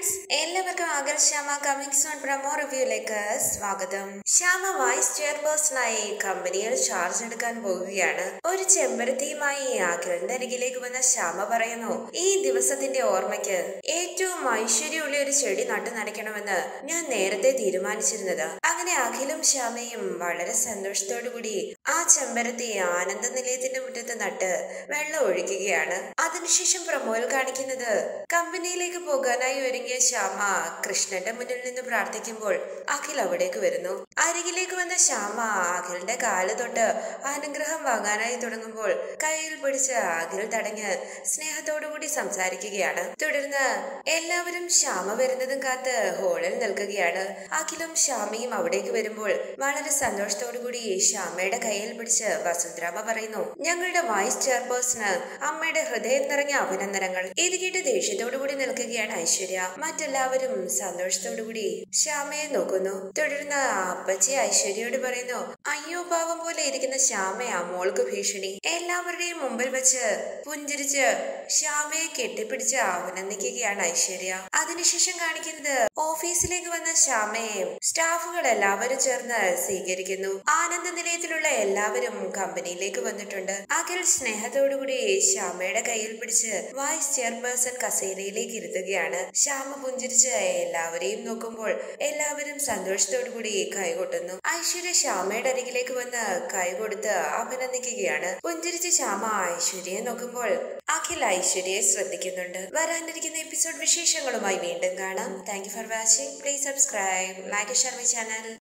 friends എല്ലാവർക്കും ആഗൽ Shyama coming soon promo റിവ്യൂയിലേക്ക് സ്വാഗതം ശ്യാമ വൈസ് ചെയർപേഴ്സണായി കമ്പനിയിൽ ചാർജ് എടുക്കാൻ പോവുകയാണ് ഒരു ചെമ്പരത്തിയുമായി അഖിലിന്റെ അരികിലേക്ക് വന്ന ശ്യാമ പറയുന്നു ഈ ദിവസത്തിന്റെ ഓർമ്മയ്ക്ക് ഏറ്റവും ഐശ്വര്യമുള്ള ഒരു ചെടി നട്ടു നനയ്ക്കണമെന്ന് ഞാൻ നേരത്തെ തീരുമാനിച്ചിരുന്നത് അങ്ങനെ അഖിലും ശ്യാമയും വളരെ സന്തോഷത്തോടു കൂടി ആ ചെമ്പരത്തി ആനന്ദ നിലയത്തിന്റെ മുറ്റത്ത് നട്ട് വെള്ളം ഒഴിക്കുകയാണ് അതിനുശേഷം പ്രമോയിൽ കാണിക്കുന്നത് കമ്പനിയിലേക്ക് പോകാനായി ഒരുങ്ങിയ ശ്യാമ കൃഷ്ണന്റെ മുന്നിൽ നിന്ന് പ്രാർത്ഥിക്കുമ്പോൾ അഖിൽ അവിടേക്ക് വരുന്നു അരികിലേക്ക് വന്ന ശ്യാമ അഖിലിന്റെ കാല് തൊട്ട് അനുഗ്രഹം വാങ്ങാനായി തുടങ്ങുമ്പോൾ കയ്യിൽ പിടിച്ച് അഖിൽ തടഞ്ഞ് സ്നേഹത്തോടുകൂടി സംസാരിക്കുകയാണ് തുടർന്ന് എല്ലാവരും ശ്യാമ വരുന്നതും കാത്ത് ഹോളിൽ നിൽക്കുകയാണ് അഖിലും ശ്യാമയും അവിടേക്ക് വരുമ്പോൾ വളരെ സന്തോഷത്തോടുകൂടി ശ്യാമയുടെ കയ്യിൽ പിടിച്ച് വസുന്ധരാമ പറയുന്നു ഞങ്ങളുടെ വൈസ് ചെയർപേഴ്സണ് അമ്മയുടെ ഹൃദയം നിറഞ്ഞ അഭിനന്ദനങ്ങൾ ഇത് കേട്ട് ദേഷ്യത്തോടുകൂടി നിൽക്കുകയാണ് ഐശ്വര്യ മറ്റെല്ലാവരും സന്തോഷത്തോടുകൂടി ശ്യാമയെ നോക്കുന്നു തുടർന്ന് അപ്പച്ചി ഐശ്വര്യയോട് പറയുന്നു അയ്യോ പാവം പോലെ ഇരിക്കുന്ന ശ്യാമയാ മോൾക്ക് ഭീഷണി എല്ലാവരുടെയും മുമ്പിൽ വെച്ച് പുഞ്ചിരിച്ച് ശ്യാമയെ കെട്ടിപ്പിടിച്ച് അഭിനന്ദിക്കുകയാണ് ഐശ്വര്യ അതിനുശേഷം കാണിക്കുന്നത് ഓഫീസിലേക്ക് വന്ന ശ്യാമയെ സ്റ്റാഫുകൾ എല്ലാവരും ചേർന്ന് സ്വീകരിക്കുന്നു ആനന്ദ നിലയത്തിലുള്ള എല്ലാവരും കമ്പനിയിലേക്ക് വന്നിട്ടുണ്ട് അഖിൽ സ്നേഹത്തോടുകൂടി ശ്യാമയുടെ കയ്യിൽ പിടിച്ച് വൈസ് ചെയർപേഴ്സൺ കസേരയിലേക്ക് ഇരുത്തുകയാണ് ശ്യാമ പുഞ്ചിരിച്ച് എല്ലാവരെയും നോക്കുമ്പോൾ എല്ലാവരും സന്തോഷത്തോടുകൂടി കൈകൊട്ടുന്നു ഐശ്വര്യ ശ്യാമയുടെ അരികിലേക്ക് വന്ന് കൈകൊടുത്ത് അഭിനന്ദിക്കുകയാണ് പുഞ്ചിരിച്ച് ശ്യാമ ഐശ്വര്യയെ നോക്കുമ്പോൾ അഖിൽ ഐശ്വര്യയെ ശ്രദ്ധിക്കുന്നുണ്ട് വരാനിരിക്കുന്ന എപ്പിസോഡ് വിശേഷങ്ങളുമായി വീണ്ടും കാണാം thank you for watching please subscribe like share my channel